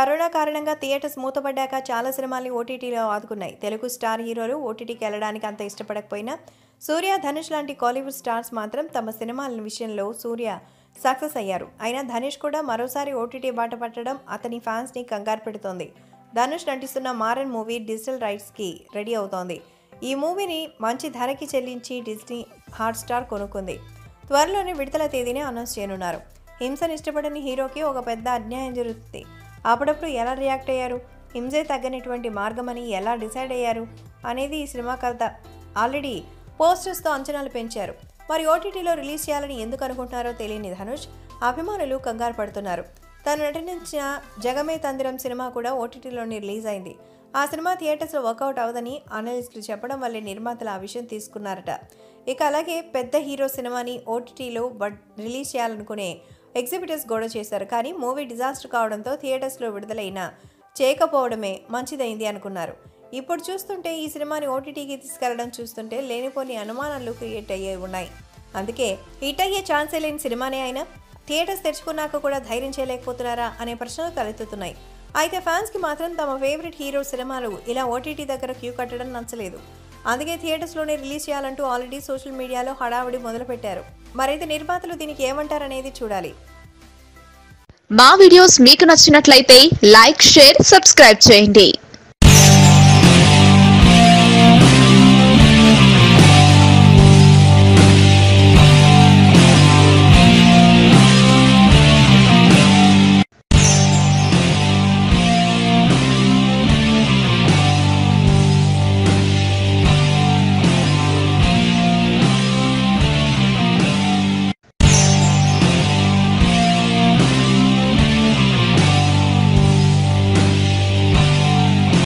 corona కారణంగా theatres మూతపడ్డాక చాలా సినిమాల్ని ఓటీటీలో ఆదుకున్నాయి తెలుగు స్టార్ హీరోలు ఓటీటీకి వెళ్ళడానికి అంత ఇష్టపడకపోయినా సూర్య ధనుష్ లాంటి కాలీవుడ్ స్టార్స్ మాత్రం తమ సినిమాల విషయంలో సూర్య సక్సెస్ అయ్యారు అయినా ధనుష్ కూడా మరోసారి ఓటీటీ బాట పట్టడం అతని ఫ్యాన్స్ని కంగారు పెడుతోంది ధనుష్ నటిస్తున్న మారన్ మూవీ డిజిటల్ రైట్స్కి రెడీ అవుతోంది ఈ మూవీని మంచి ధరకి చెల్లించి డిజ్నీ హాట్స్టార్ కొనుక్కుంది త్వరలోనే విడుదల తేదీని అనౌన్స్ చేయనున్నారు హింసను ఇష్టపడని హీరోకి ఒక పెద్ద అన్యాయం జరుగుతుంది అప్పుడప్పుడు ఎలా రియాక్ట్ అయ్యారు హింసే తగ్గనటువంటి మార్గమని ఎలా డిసైడ్ అయ్యారు అనేది ఈ సినిమా కథ ఆల్రెడీ పోస్టర్స్తో అంచనాలు పెంచారు మరి ఓటీటీలో రిలీజ్ చేయాలని ఎందుకు అనుకుంటున్నారో తెలియని ధనుష్ అభిమానులు కంగారు పడుతున్నారు తను నటించిన జగమే తందిరం సినిమా కూడా ఓటీటీలోనే రిలీజ్ అయింది ఆ సినిమా థియేటర్స్లో వర్కౌట్ అవ్వదని అనలిస్టులు చెప్పడం వల్లే నిర్మాతలు ఆ విషయం తీసుకున్నారట ఇక అలాగే పెద్ద హీరో సినిమాని ఓటీటీలో బడ్ రిలీజ్ చేయాలనుకునే ఎగ్జిబిటర్స్ గొడవ చేశారు కానీ మూవీ డిజాస్టర్ కావడంతో థియేటర్స్లో విడుదలైన చేయకపోవడమే మంచిదైంది అనుకున్నారు ఇప్పుడు చూస్తుంటే ఈ సినిమాని ఓటీటీకి తీసుకెళ్లడం చూస్తుంటే లేనిపోని అనుమానాలు క్రియేట్ అయ్యే ఉన్నాయి అందుకే హిట్ అయ్యే ఛాన్సే లేని సినిమానే అయినా థియేటర్స్ తెరుచుకున్నాక కూడా ధైర్యం చేయలేకపోతున్నారా అనే ప్రశ్నలు తలెత్తుతున్నాయి అయితే ఫ్యాన్స్కి మాత్రం తమ ఫేవరెట్ హీరో సినిమాలు ఇలా ఓటీటీ దగ్గర క్యూ కట్టడం నచ్చలేదు అందుకే థియేటర్స్లోనే రిలీజ్ చేయాలంటూ ఆల్రెడీ సోషల్ మీడియాలో హడావిడి మొదలుపెట్టారు మరైతే నిర్మాతలు దీనికి ఏమంటారనేది చూడాలి మా వీడియోస్ మీకు నచ్చినట్లయితే లైక్ షేర్ సబ్స్క్రైబ్ చేయండి